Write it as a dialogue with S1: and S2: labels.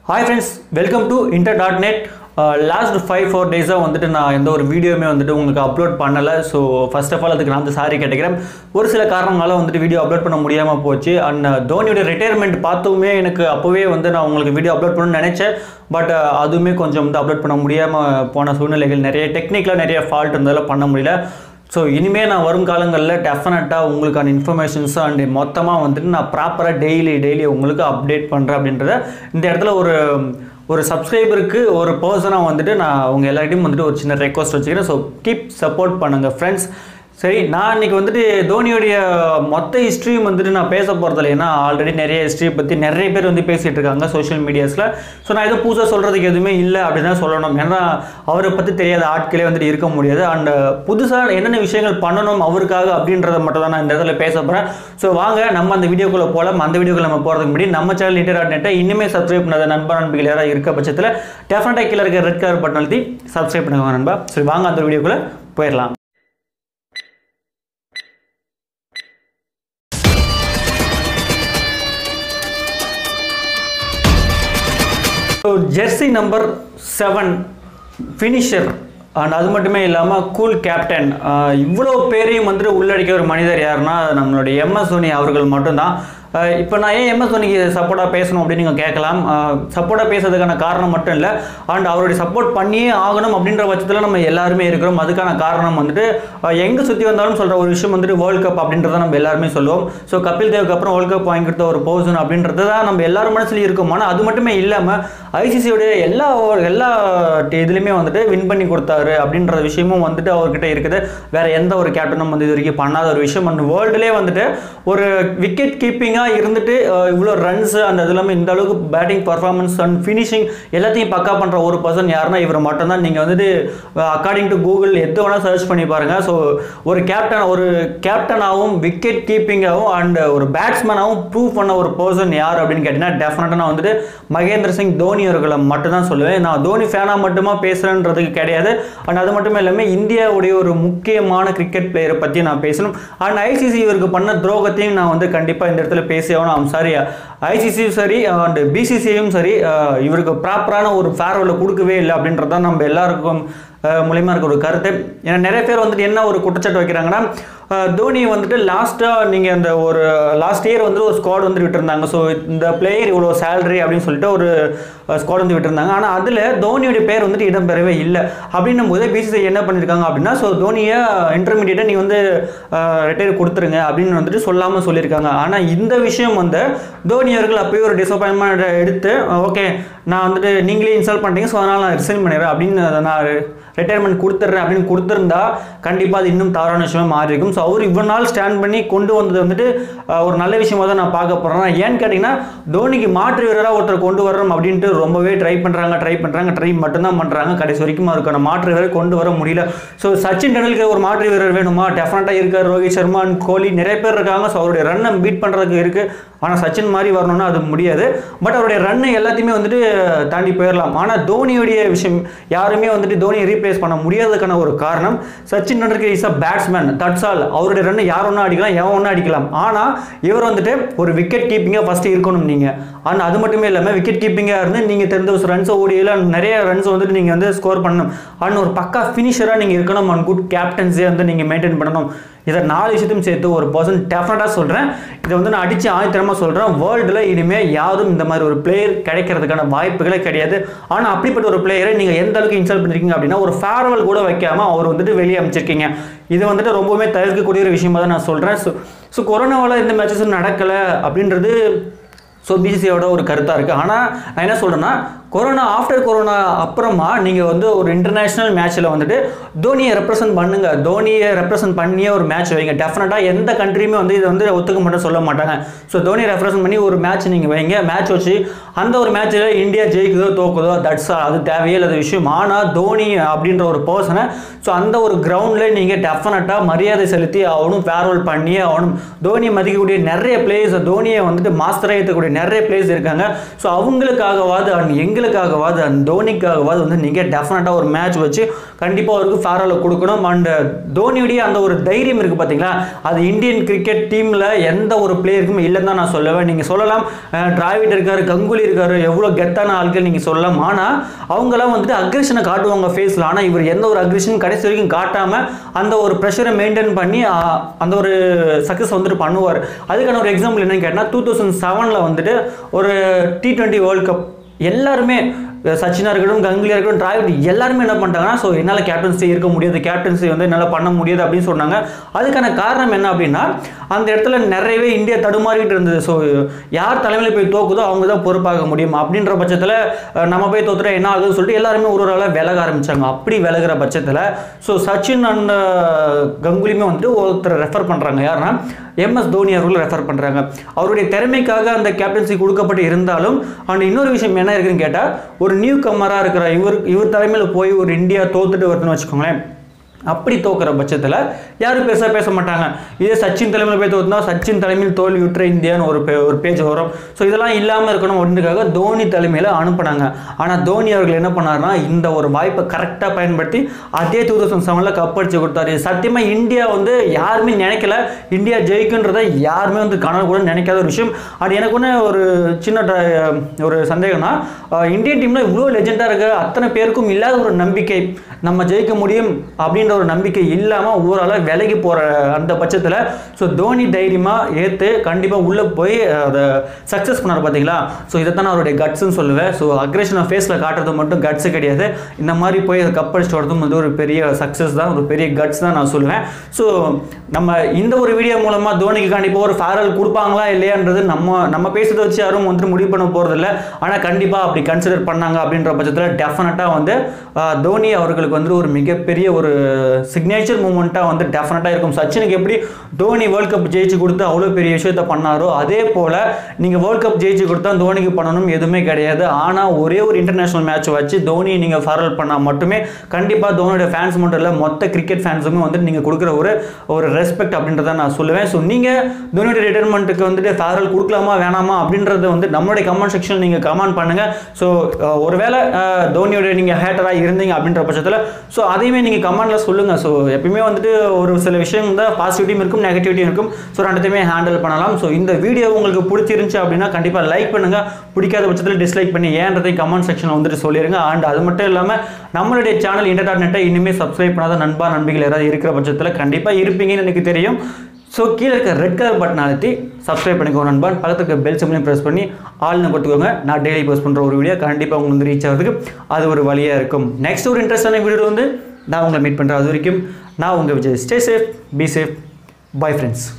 S1: hi friends welcome to inter dot net last five four டேஸாக வந்துட்டு நான் எந்த ஒரு வீடியோவுமே வந்துட்டு உங்களுக்கு அப்லோட் பண்ணலை ஸோ ஃபர்ஸ்ட் ஆஃப் ஆல் அதுக்கு நான் வந்து சாரி கேட்டுக்கிறேன் ஒரு சில காரணங்களால வந்துட்டு வீடியோ அப்லோட் பண்ண முடியாமல் போச்சு அண்ட் தோனியோட ரிட்டையர்மெண்ட் பார்த்தவுமே எனக்கு அப்போவே வந்து நான் உங்களுக்கு வீடியோ அப்லோட் பண்ணணும்னு நினச்சேன் பட் அதுவுமே கொஞ்சம் வந்து அப்லோட் பண்ண முடியாமல் போன சூழ்நிலைகள் நிறைய டெக்னிக்கலாக நிறைய ஃபால்ட் இருந்ததால் பண்ண முடியல ஸோ இனிமேல் நான் வரும் காலங்களில் டெஃபினட்டாக உங்களுக்கான இன்ஃபர்மேஷன்ஸ் அண்ட் மொத்தமாக வந்துட்டு நான் ப்ராப்பராக டெய்லி டெய்லி உங்களுக்கு அப்டேட் பண்ணுறேன் அப்படின்றத இந்த இடத்துல ஒரு ஒரு சப்ஸ்கிரைபருக்கு ஒரு பர்சனாக வந்துட்டு நான் உங்கள் எல்லார்ட்டையும் வந்துட்டு ஒரு சின்ன ரெக்வஸ்ட் வச்சுக்கிறேன் ஸோ கீப் சப்போர்ட் பண்ணுங்கள் ஃப்ரெண்ட்ஸ் சரி நான் இன்னைக்கு வந்துட்டு தோனியோடைய மொத்த ஹிஸ்ட்ரியும் வந்துட்டு நான் பேச போகிறதில்ல ஏன்னா ஆல்ரெடி நிறைய ஹிஸ்ட்ரி பற்றி நிறைய பேர் வந்து பேசிகிட்டு இருக்காங்க சோஷியல் மீடியாஸில் ஸோ நான் எதுவும் புதுசாக சொல்கிறதுக்கு எதுவுமே இல்லை அப்படின்னு தான் சொல்லணும் ஏன்னா அவரை பற்றி தெரியாத ஆட்களே வந்துட்டு இருக்க முடியாது அண்ட் புதுசாக என்னென்ன விஷயங்கள் பண்ணணும் அவருக்காக அப்படின்றத மட்டும் தான் நான் இந்த இடத்துல பேச போகிறேன் ஸோ வாங்க நம்ம அந்த வீடியோக்குள்ளே போகலாம் அந்த வீடியோக்குள்ள நம்ம போகிறதுக்கு முன்னாடி நம்ம சேனல் இன்டர் நெட்டை இனிமேல் சப்ஸ்கிரைப் பண்ணாத நண்பர் நண்பிகள் யாராவது இருக்க பட்சத்தில் டெஃபினட்டாக கீழே இருக்க ரெட் கலர் பட்டன் அழுத்தி சப்ஸ்கிரைப் பண்ணுங்க நண்பா சரி வாங்க அந்த வீடியோக்குள்ளே போயிடலாம் so jersey number seven finisher and அது மட்டுமே இல்லாமல் கூல் கேப்டன் இவ்வளோ பேரையும் வந்துட்டு உள்ளடக்கிய ஒரு மனிதர் யாருன்னா நம்மளுடைய எம்எஸ் தோனி அவர்கள் மட்டும்தான் இப்போ நான் ஏன் எம்எஸ் தோனிக்கு சப்போர்ட்டாக பேசணும் அப்படின்னு நீங்கள் கேட்கலாம் சப்போர்ட்டாக பேசுறதுக்கான காரணம் மட்டும் இல்லை அண்ட் அவருடைய சப்போர்ட் பண்ணியே ஆகணும் அப்படின்ற பட்சத்தில் நம்ம எல்லாருமே இருக்கிறோம் அதுக்கான காரணம் வந்துட்டு எங்கே சுற்றி வந்தாலும் சொல்கிற ஒரு விஷயம் வந்துட்டு வேர்ல்ட் கப் அப்படின்றத நம்ம எல்லாருமே சொல்லுவோம் ஸோ கபில் தேவுக்கு அப்புறம் வேர்ல்ட் கப் வாங்கி கொடுத்த ஒரு பர்சன் அப்படின்றது தான் நம்ம எல்லாரும் மனசுலையும் இருக்கும் ஆனால் அது மட்டுமே இல்லாமல் ஐசிசியோடைய எல்லா எல்லா இதுலேயுமே வந்துட்டு வின் பண்ணி கொடுத்தாரு அப்படின்ற விஷயமும் வந்துட்டு அவர்கிட்ட இருக்குது வேற எந்த ஒரு கேப்டனும் வந்து இது வரைக்கும் பண்ணாத ஒரு விஷயம் அண்ட் வேர்ல்டுலேயே வந்துட்டு ஒரு விக்கெட் கீப்பிங்காக இருந்துட்டு இவ்வளோ ரன்ஸ் அந்த அது இல்லாமல் இந்த அளவுக்கு பேட்டிங் பர்ஃபார்மன்ஸ் அண்ட் ஃபினிஷிங் எல்லாத்தையும் பக்கா பண்ணுற ஒரு பர்சன் யாருன்னா இவர் மட்டும்தான் நீங்கள் வந்துட்டு அக்கார்டிங் டு கூகுள் எது வேணால் சர்ச் பண்ணி பாருங்கள் ஸோ ஒரு கேப்டன் ஒரு கேப்டனாகவும் விக்கெட் கீப்பிங்காகவும் அண்ட் ஒரு பேட்ஸ்மேனாகவும் ப்ரூவ் பண்ண ஒரு பர்சன் யார் அப்படின்னு கேட்டிங்கன்னா டெஃபினட்டாக நான் வந்துட்டு மகேந்திர சிங் தோனி அவர்களை மட்டும்தான் சொல்லுவேன் நான் தோனி ஃபேனாக மட்டுமா பேசுகிறேன்றதுக்கு கிடையாது அண்ட் அது மட்டுமே இல்லாமல் இந்தியாவுடைய ஒரு முக்கியமான கிரிக்கெட் பிளேயரை பற்றி நான் பேசணும் அண்ட் ஐசிசி இவருக்கு பண்ண துரோகத்தையும் நான் வந்து கண்டிப்பாக இந்த இடத்துல பேசி ஆகணும் ஐம் சாரி ஐசிசியும் சரி அண்ட் பிசிசியும் சரி இவருக்கு ப்ராப்பரான ஒரு ஃபேர்வெல் கொடுக்கவே இல்லை அப்படின்றது தான் நம்ம எல்லாருக்கும் மூலியமாக இருக்க ஒரு கருத்து ஏன்னா நிறைய பேர் வந்துட்டு என்ன ஒரு குற்றச்சாட்டு வைக்கிறாங்கன்னா தோனி வந்துட்டு லாஸ்ட்டாக நீங்கள் அந்த ஒரு லாஸ்ட் இயர் வந்து ஒரு ஸ்குவாட் வந்து விட்டுருந்தாங்க ஸோ இந்த பிளேயர் இவ்வளோ சேலரி அப்படின்னு சொல்லிட்டு ஒரு ஸ்குவாட் வந்து விட்டுருந்தாங்க ஆனால் அதில் தோனியோடைய பேர் வந்துட்டு இடம்பெறவே இல்லை அப்படின்னும் போது பிசிசி என்ன பண்ணியிருக்காங்க அப்படின்னா ஸோ தோனியை இன்டர்மீடியட்டாக நீங்கள் வந்து ரிட்டையர் கொடுத்துருங்க அப்படின்னு வந்துட்டு சொல்லாமல் சொல்லியிருக்காங்க ஆனால் இந்த விஷயம் வந்து தோனி அவர்கள் அப்போயே ஒரு டிசப்பாயின்மெண்ட் எடுத்து ஓகே நான் வந்துட்டு நீங்களே இன்ஸ்டால் பண்ணுறீங்க ஸோ அதனால் நான் ரிசைன் பண்ணிடுறேன் அப்படின்னு நான் ரிட்டையர்மெண்ட் கொடுத்துட்றேன் அப்படின்னு கொடுத்துருந்தா கண்டிப்பாக அது இன்னும் தவறான விஷயமா மாறி இருக்கும் ஸோ அவர் இவ்வளோ நாள் ஸ்டாண்ட் பண்ணி கொண்டு வந்தது வந்துட்டு ஒரு நல்ல விஷயமா தான் நான் பார்க்க போகிறேன் ஏன்னு கேட்டிங்கன்னா தோனிக்கு மாற்று வீரராக ஒருத்தர் கொண்டு வரணும் அப்படின்ட்டு ரொம்பவே ட்ரை பண்ணுறாங்க ட்ரை பண்ணுறாங்க ட்ரை மட்டும்தான் பண்ணுறாங்க கடைசி வரைக்கும் அவருக்கான மாற்று வீரரை கொண்டு வர முடியல ஸோ சச்சின் டெண்டுல்கர் ஒரு மாற்று வீரர் வேணுமா டெஃபினட்டாக இருக்கார் ரோஹித் சர்மா அண்ட் கோலி நிறைய பேர் இருக்காங்க ஸோ அவருடைய ரன்னை பீட் பண்ணுறதுக்கு இருக்குது ஆனால் சச்சின் மாதிரி வரணும்னா அது முடியாது பட் அவருடைய ரன்னு எல்லாத்தையுமே வந்துட்டு தாண்டி போயிடலாம் ஆனால் தோனியுடைய விஷயம் யாருமே வந்துட்டு தோனியை ரீப்ளேஸ் பண்ண முடியாததுக்கான ஒரு காரணம் Sachin Tendulkar is a batsman that's all அவருடைய ரன் யார் ஒன்றா அடிக்கலாம் எவன் ஒன்றா அடிக்கலாம் ஆனால் இவர் வந்துட்டு ஒரு விக்கெட் கீப்பிங்காக ஃபஸ்ட்டு இருக்கணும் நீங்கள் ஆனால் அது மட்டுமே இல்லாமல் விக்கெட் கீப்பிங்காக இருந்து நீங்கள் தெரிந்த ஒரு ரன்ஸை ஓடியில் நிறைய ரன்ஸ் வந்துட்டு நீங்கள் வந்து ஸ்கோர் பண்ணணும் ஆனால் ஒரு பக்கா ஃபினிஷராக நீங்கள் இருக்கணும் அண்ட் குட் கேப்டன்ஸே வந்து நீங்கள் மெயின்டைன் பண்ணணும் இதை நாலு விஷயத்தையும் சேர்த்து ஒரு பர்சன் டெஃபினட்டாக சொல்கிறேன் இதை வந்து நான் அடித்து ஆயத்திரமாக சொல்கிறேன் வேர்ல்டில் இனிமேல் யாரும் இந்த மாதிரி ஒரு பிளேயர் கிடைக்கிறதுக்கான வாய்ப்புகளே கிடையாது ஆனால் அப்படிப்பட்ட ஒரு பிளேயரை நீங்கள் எந்த அளவுக்கு இன்ஸ்டால் பண்ணிருக்கீங்க அப்படின்னா ஒரு ஃபேர்வெல் கூட வைக்காமல் அவர் வந்துட்டு வெளியே அமைச்சிருக்கீங்க இது வந்துட்டு ரொம்பவுமே தவிர்க்கக்கூடிய ஒரு விஷயமா தான் நான் சொல்கிறேன் ஸோ ஸோ கொரோனாவால் எந்த மேட்சஸும் நடக்கலை அப்படின்றது ஸோ பிசிசியோட ஒரு கருத்தாக இருக்குது ஆனால் நான் என்ன சொல்கிறேன்னா கொரோனா ஆஃப்டர் கொரோனா அப்புறமா நீங்கள் வந்து ஒரு இன்டர்நேஷ்னல் மேட்ச்சில் வந்துட்டு தோனியை ரெப்ரசன்ட் பண்ணுங்கள் தோனியை ரெப்ரசன்ட் பண்ணியே ஒரு மேட்ச் வைங்க டெஃபினட்டாக எந்த கண்ட்ரியுமே வந்து இதை வந்து ஒத்துக்க மட்டும் சொல்ல மாட்டாங்க ஸோ தோனியை ரெப்ரசன்ட் பண்ணி ஒரு மேட்ச் நீங்கள் வைங்க மேட்ச் வச்சு அந்த ஒரு மேட்ச்சில் இந்தியா ஜெயிக்குதோ தோக்குதோ தட்ஸ் அது தேவையே இல்லாத விஷயம் ஆனால் தோனி அப்படின்ற ஒரு பர்சனை ஸோ அந்த ஒரு கிரவுண்டில் நீங்கள் டெஃபினட்டாக மரியாதை செலுத்தி ஆகணும் ஃபேர்வெல் பண்ணியே ஆகணும் தோனியை மதிக்கக்கூடிய நிறைய பிளேயர்ஸ் தோனியை வந்துட்டு மாஸ்டராக ஏற்றக்கூடிய நிறைய பிளேயர்ஸ் இருக்காங்க ஸோ அவங்களுக்காகவாது அண்ட் எங்களுக்காகவாது அண்ட் தோனிக்காகவாது வந்து நீங்கள் டெஃபினட்டாக ஒரு மேட்ச் வச்சு கண்டிப்பாக அவருக்கு ஃபேரலில் கொடுக்கணும் அண்ட் தோனியுடைய அந்த ஒரு தைரியம் இருக்குது பார்த்தீங்களா அது இந்தியன் கிரிக்கெட் டீமில் எந்த ஒரு பிளேயருக்கும் இல்லைன்னு தான் நான் சொல்லுவேன் நீங்கள் சொல்லலாம் அஹ், டிராவிட் இருக்காரு கங்குலி இருக்காரு எவ்வளோ கெத்தான ஆட்கள் நீங்கள் சொல்லலாம் ஆனால் அவங்களாம் வந்துட்டு அக்ரெஷனை காட்டுவாங்க ஃபேஸில் ஆனால் இவர் எந்த ஒரு அக்ரெஷன் கடைசி வரைக்கும் காட்டாமல் அந்த ஒரு ப்ரெஷரை மெயின்டைன் பண்ணி அஹ், அந்த ஒரு சக்ஸஸ் வந்துட்டு பண்ணுவார் அதுக்கான ஒரு எக்ஸாம்பிள் என்னன்னு கேட்டால் டூ தௌசண்ட் செவனில் வந்துட்டு ஒரு டி டுவெண்ட்டி வேர்ல்ட் கப் எல்லாருமே சச்சினா இருக்கட்டும் கங்குலியா இருக்கட்டும் டிராவிட் எல்லாருமே என்ன பண்ணிட்டாங்கன்னா ஸோ என்னால் கேப்டன்சி இருக்க முடியாது கேப்டன்சி வந்து என்னால் பண்ண முடியாது அப்படின்னு சொன்னாங்க அதுக்கான காரணம் என்ன அப்படின்னா அந்த இடத்துல நிறையவே இந்தியா தடுமாறிட்டு இருந்தது ஸோ யார் தலைமையில் போய் தோக்குதோ அவங்க தான் பொறுப்பாக முடியும் அப்படின்ற பட்சத்தில் அஹ், நம்ம போய் தோத்துட்டா என்ன ஆகுதுன்னு சொல்லிட்டு எல்லாருமே ஒரு ஒரு ஆளாக விலக ஆரம்பிச்சாங்க அப்படி விலகிற பட்சத்தில் ஸோ சச்சின் அண்ட் கங்குலியுமே வந்துட்டு ஒருத்தர் ரெஃபர் பண்ணுறாங்க யாருன்னா எம்எஸ் தோனி அவர்கள் ரெஃபர் பண்ணுறாங்க அவருடைய திறமைக்காக அந்த கேப்டன்சி கொடுக்கப்பட்டு இருந்தாலும் அண்ட் இன்னொரு விஷயம் என்ன இருக்குன்னு கேட்டால் ஒரு நியூ கம்மராக இருக்கிற இவர் இவர் தலைமையில் போய் ஒரு இந்தியா தோத்துட்டு வருதுன்னு வச்சுக்கோங்களேன் அப்படி தோக்குற பட்சத்தில் யாரும் பெருசாக பேச மாட்டாங்க இதே சச்சின் தலைமையில் போய் தோத்துனா சச்சின் தலைமையில் தோல்வி விட்டுற இந்தியான்னு ஒரு பே ஒரு பேஜ் வரும் ஸோ இதெல்லாம் இல்லாமல் இருக்கணும் ஒன்றுக்காக தோனி தலைமையில் அனுப்புனாங்க ஆனால் தோனி அவர்கள் என்ன பண்ணாருன்னா இந்த ஒரு வாய்ப்பை கரெக்டாக பயன்படுத்தி அதே டூ தௌசண்ட் செவனில் கப் அடிச்சு கொடுத்தாரு சத்தியமாக இந்தியா வந்து யாருமே நினைக்கல இந்தியா ஜெயிக்குன்றதை யாருமே வந்து கனவு கூட நினைக்காத ஒரு விஷயம் அது எனக்கு ஒன்று ஒரு சின்ன ட- ஒரு சந்தேகம்னா அஹ், இந்தியன் டீமில் இவ்வளோ லெஜெண்டாக இருக்க அத்தனை பேருக்கும் இல்லாத ஒரு நம்பிக்கை நம்ம ஜெயிக்க முடியும் அப்படின்ற ஒரு நம்பிக்கை இல்லாமல் ஓரளவு விலகி போகிற அந்த பட்சத்தில் ஸோ தோனி தைரியமாக ஏற்று கண்டிப்பாக உள்ளே போய் அஹ், அதை சக்ஸஸ் பண்ணார் பார்த்தீங்களா ஸோ இதை தான் நான் அவருடைய கட்ஸ்ன்னு சொல்லுவேன் ஸோ அக்ரேஷனை ஃபேஸில் காட்டுறது மட்டும் கட்ஸு கிடையாது இந்த மாதிரி போய் அதை கப் அடிச்சுட்டு வரதும் வந்து ஒரு பெரிய சக்ஸஸ் தான் ஒரு பெரிய கட்ஸ் தான் நான் சொல்லுவேன் ஸோ நம்ம இந்த ஒரு வீடியோ மூலமாக தோனிக்கு கண்டிப்பாக ஒரு ஃபேரல் கொடுப்பாங்களா இல்லையான்றது நம்ம நம்ம பேசுறதை வச்சு யாரும் வந்துட்டு முடிவு பண்ண போகிறதில்ல ஆனால் கண்டிப்பாக அப்படி கன்சிடர் பண்ணாங்க அப்படின்ற பட்சத்தில் டெஃபினட்டாக வந்து ஆஹ், தோனி அவர்களுக்கு வந்து ஒரு மிகப்பெரிய ஒரு சிக்னேச்சர் மூமெண்ட்டாக வந்து டெஃபினட்டாக இருக்கும் சச்சினுக்கு எப்படி தோனி வேர்ல்ட் கப் ஜெயிச்சு கொடுத்து அவ்வளோ பெரிய விஷயத்த பண்ணாரோ அதே போல் நீங்கள் வேர்ல்ட் கப் ஜெயிச்சு கொடுத்தா தோனிக்கு பண்ணணும் எதுவுமே கிடையாது ஆனால் ஒரே ஒரு இன்டர்நேஷனல் மேட்ச் வச்சு தோனி நீங்கள் ஃபேரல் பண்ணால் மட்டுமே கண்டிப்பாக தோனியோட ஃபேன்ஸ் மட்டும் இல்லை மொத்த கிரிக்கெட் ஃபேன்ஸுமே வந்துட்டு நீங்கள் கொடுக்குற ஒரு ஒரு ரெஸ்பெக்ட் அப்படின்றத நான் சொல்லுவேன் ஸோ நீங்கள் தோனியோட ரிட்டைர்மெண்ட்டுக்கு வந்துட்டு ஃபேரல் கொடுக்கலாமா வேணாமா அப்படின்றத வந்து நம்மளுடைய கமெண்ட் செக்ஷன் நீங்கள் கமெண்ட் பண்ணுங்கள் ஸோ ஒருவேளை அஹ், தோனியோட நீங்கள் ஹேட்டராக இருந்தீங்க அப்படின்ற பட்சத்தில் ஸோ அதையுமே நீங்கள் கமெண்ட்டில் சொல்லுங்கள் ஸோ எப்பயுமே வந்துட்டு ஒரு சில விஷயம் தான் பாசிட்டிவிட்டியும் இருக்கும் நெகட்டிவிட்டியும் இருக்கும் ஸோ ரெண்டுத்தையுமே ஹேண்டில் பண்ணலாம் ஸோ இந்த வீடியோ உங்களுக்கு பிடிச்சிருந்துச்சு அப்படின்னா கண்டிப்பாக லைக் பண்ணுங்கள் பிடிக்காத பட்சத்தில் டிஸ்லைக் பண்ணி ஏன்றதை கமெண்ட் செக்ஷனில் வந்துட்டு சொல்லிடுங்க அண்ட் அது மட்டும் இல்லாமல் நம்மளுடைய சேனல் இன்டர்டாட் நெட்டை இனிமேல் சப்ஸ்கிரைப் பண்ணாத நண்பா நண்பிகள் யாராவது இருக்கிற பட்சத்தில் கண்டிப்பாக இருப்பீங்கன்னு எனக்கு தெரியும் ஸோ கீழே இருக்க ரெட் கலர் பட்டன் அழுத்தி சப்ஸ்கிரைப் பண்ணிக்கோங்க நண்பா பக்கத்துக்கு இருக்க பெல் சிம்லையும் ப்ரெஸ் பண்ணி ஆள்னு கொடுத்துக்கோங்க நான் டெய்லி போஸ்ட் பண்ணுற ஒரு வீடியோ கண்டிப்பாக உங்களுக்கு வந்து ரீச் ஆகிறதுக்கு அது ஒரு வழியாக இருக்கும் நெக்ஸ்ட் ஒரு இன்ட்ரெஸ்டான வீடியோ வந்து நான் உங்களை மீட் பண்ணுறேன் அது வரைக்கும் நான் உங்கள் Vijay stay safe be safe bye friends